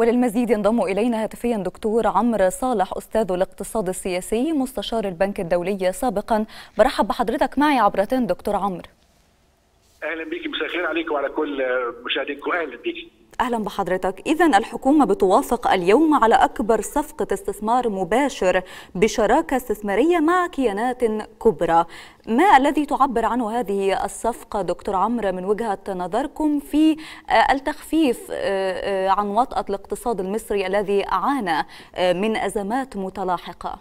وللمزيد ينضم إلينا هاتفيا دكتور عمرو صالح أستاذ الاقتصاد السياسي مستشار البنك الدولي سابقا برحب بحضرتك معي عبرتين دكتور عمرو اهلا بيكي مساء الخير عليك وعلى كل مشاهدينكم اهلا بيكي اهلا بحضرتك اذا الحكومه بتوافق اليوم على اكبر صفقه استثمار مباشر بشراكه استثماريه مع كيانات كبرى ما الذي تعبر عنه هذه الصفقه دكتور عمرو من وجهه نظركم في التخفيف عن وطأة الاقتصاد المصري الذي عانى من ازمات متلاحقه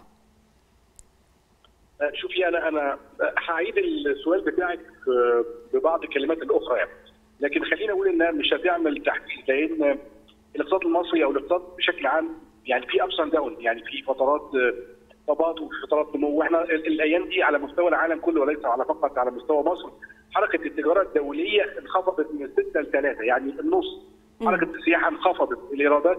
شوفي انا انا هعيد السؤال بتاعك ببعض الكلمات الاخرى يعني لكن خليني اقول انها مش هتعمل تحديث لان الاقتصاد المصري او الاقتصاد بشكل عام يعني في ابس اند داون يعني في فترات ثبات وفي فترات نمو واحنا الايام دي على مستوى العالم كله وليس على فقط على مستوى مصر حركه التجاره الدوليه انخفضت من 6 ل 3 يعني النص حركه السياحه انخفضت الايرادات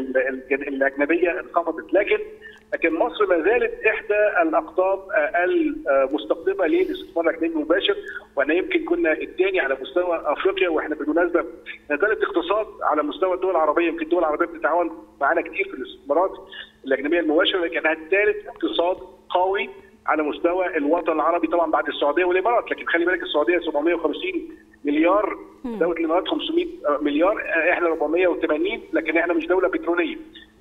الاجنبيه انخفضت لكن لكن مصر ما زالت احدى الاقطاب المستقطبه للاستثمار الاجنبي المباشر واحنا يمكن كنا الثاني على مستوى افريقيا واحنا بالمناسبه ما زالت اقتصاد على مستوى الدول العربيه يمكن الدول العربيه بتتعاون معانا كتير في الاستثمارات الاجنبيه المباشره لكنها الثالث اقتصاد قوي على مستوى الوطن العربي طبعا بعد السعوديه والامارات لكن خلي بالك السعوديه 750 مليار دوله الامارات 500 مليار احنا 480 لكن احنا مش دوله بتروليه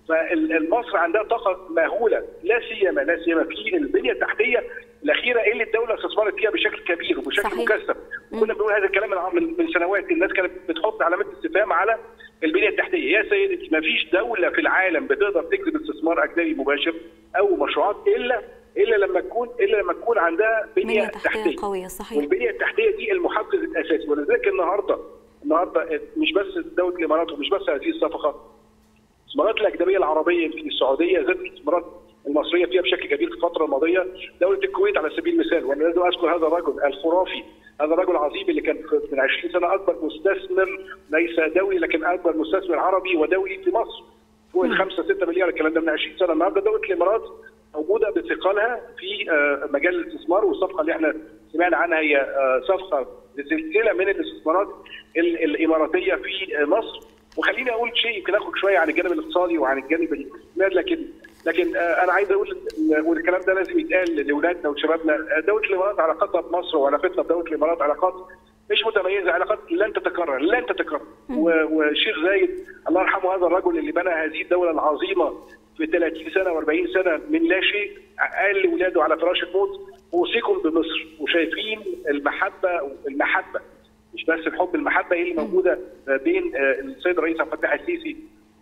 فمصر عندها طاقه مهوله لا سيما لا سيما في البنيه التحتيه الاخيره اللي الدوله استثمرت فيها بشكل كبير وبشكل صحيح. مكثف كنا بنقول هذا الكلام من, من سنوات الناس كانت بتحط علامات استفهام على البنيه التحتيه يا سيدتي ما فيش دوله في العالم بتقدر تجذب استثمار اجنبي مباشر او مشروعات الا الا لما تكون الا لما تكون عندها بنيه تحتيه قويه صحيح والبنيه التحتيه دي المحفز الاساسي ولذلك النهارده النهارده مش بس دوله الامارات ومش بس هذه الصفقه الاستثمارات الاجنبيه العربيه يمكن السعوديه زادت الاستثمارات المصريه فيها بشكل كبير في الفتره الماضيه دوله الكويت على سبيل المثال وانا لازم اذكر هذا الرجل الخرافي هذا الرجل العظيم اللي كان من 20 سنه اكبر مستثمر ليس دولي لكن اكبر مستثمر عربي ودولي في مصر فوق ال 5 6 مليار الكلام ده من 20 سنه النهارده دوله الامارات موجوده بثقلها في مجال الاستثمار والصفقه اللي احنا سمعنا عنها هي صفقه لسلسله من الاستثمارات الاماراتيه في مصر وخليني اقول شيء يمكن اخرج شويه عن الجانب الاقتصادي وعن الجانب الاستثمار لكن لكن انا عايز اقول والكلام ده لازم يتقال لاولادنا وشبابنا دوله الامارات علاقتها بمصر وعلاقتنا بدوله الامارات علاقات مش متميزه علاقات لن تتكرر لن تتكرر والشيخ زايد الله يرحمه هذا الرجل اللي بنى هذه الدوله العظيمه في 30 سنه و40 سنه من لا شيء قال لاولاده على فراش الموت اوصيكم بمصر وشايفين المحبه المحبه مش بس الحب المحبه هي اللي موجوده بين السيد الرئيس عبد الفتاح السيسي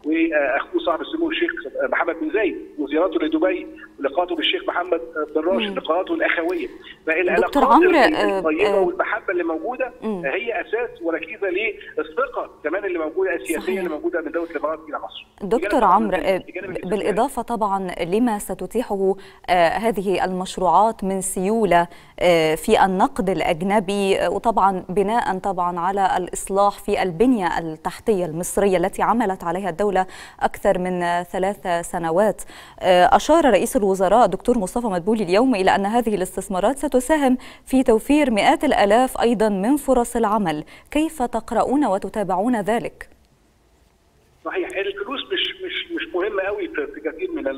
واخوه صاحب السمو الشيخ محمد بن زايد وزيارته لدبي ولقاءاته بالشيخ محمد بن راشد لقاءاته الاخويه دكتور عمرو الطيبه والمحبه اللي موجوده هي اساس وركيزه للثقه كمان اللي موجوده السياسيه صحيح. اللي موجوده من دوله الامارات الى مصر دكتور عمرو بالاضافه طبعا لما ستتيحه هذه المشروعات من سيوله في النقد الاجنبي وطبعا بناء طبعا على الاصلاح في البنيه التحتيه المصريه التي عملت عليها الدوله أكثر من ثلاث سنوات أشار رئيس الوزراء دكتور مصطفى مدبولي اليوم إلى أن هذه الاستثمارات ستساهم في توفير مئات الآلاف أيضا من فرص العمل كيف تقرؤون وتتابعون ذلك؟ صحيح الفلوس مش مش مش مهمه قوي في كثير من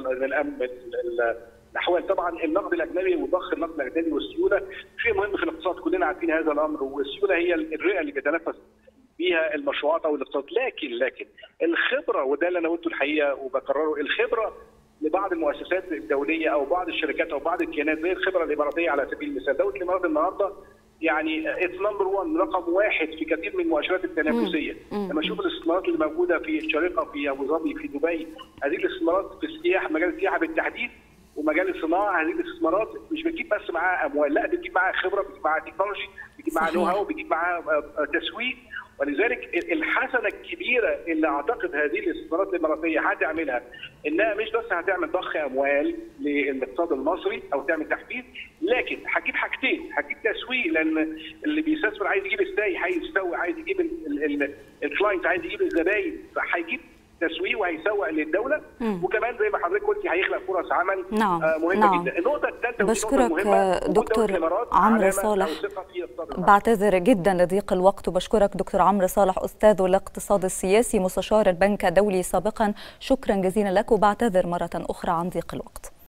الاحوال طبعا النقد الاجنبي وضخ النقد الاجنبي والسيوله شيء مهم في الاقتصاد كلنا عارفين هذا الامر والسيوله هي الرئه اللي بيتنفس بيها المشروعات او الاقتصاد لكن لكن الخبره وده اللي انا قلته الحقيقه وبكرره الخبره لبعض المؤسسات الدوليه او بعض الشركات او بعض الكيانات زي الخبره الاماراتيه على سبيل المثال دوله الامارات النهارده يعني اتس نمبر 1 رقم واحد في كثير من المؤشرات التنافسيه لما اشوف الاستثمارات اللي موجوده في الشارقه في ابو ظبي في دبي هذه الاستثمارات في السياحه مجال السياحه بالتحديد ومجال الصناعه هذه الاستثمارات مش بتجيب بس معاها اموال لا بتجيب معاها خبره بتجيب معاها تكنولوجي بتجيب معاها نو هاو بتجيب معاها تسويق ولذلك الحسنه الكبيره اللي اعتقد هذه الاستثمارات الاماراتيه هتعملها انها مش بس هتعمل ضخ اموال للاقتصاد المصري او تعمل تحفيز لكن هتجيب حاجتين هتجيب تسويق لان اللي بيستثمر عايز يجيب ازاي عايز يستوي عايز يجيب الكلاينت عايز يجيب الزباين فهيجيب تسويق وهيسوق للدوله مم. وكمان زي ما حضرتك قلتي هيخلق فرص عمل نعم، آه، مهمه نعم. جدا النقطه الثالثه بشكرك، دكتور عمرو صالح. بعتذر بعتذر جدا لضيق الوقت وبشكرك دكتور عمرو صالح استاذ الاقتصاد السياسي مستشار البنك الدولي سابقا شكرا جزيلا لك وبعتذر مره اخرى عن ضيق الوقت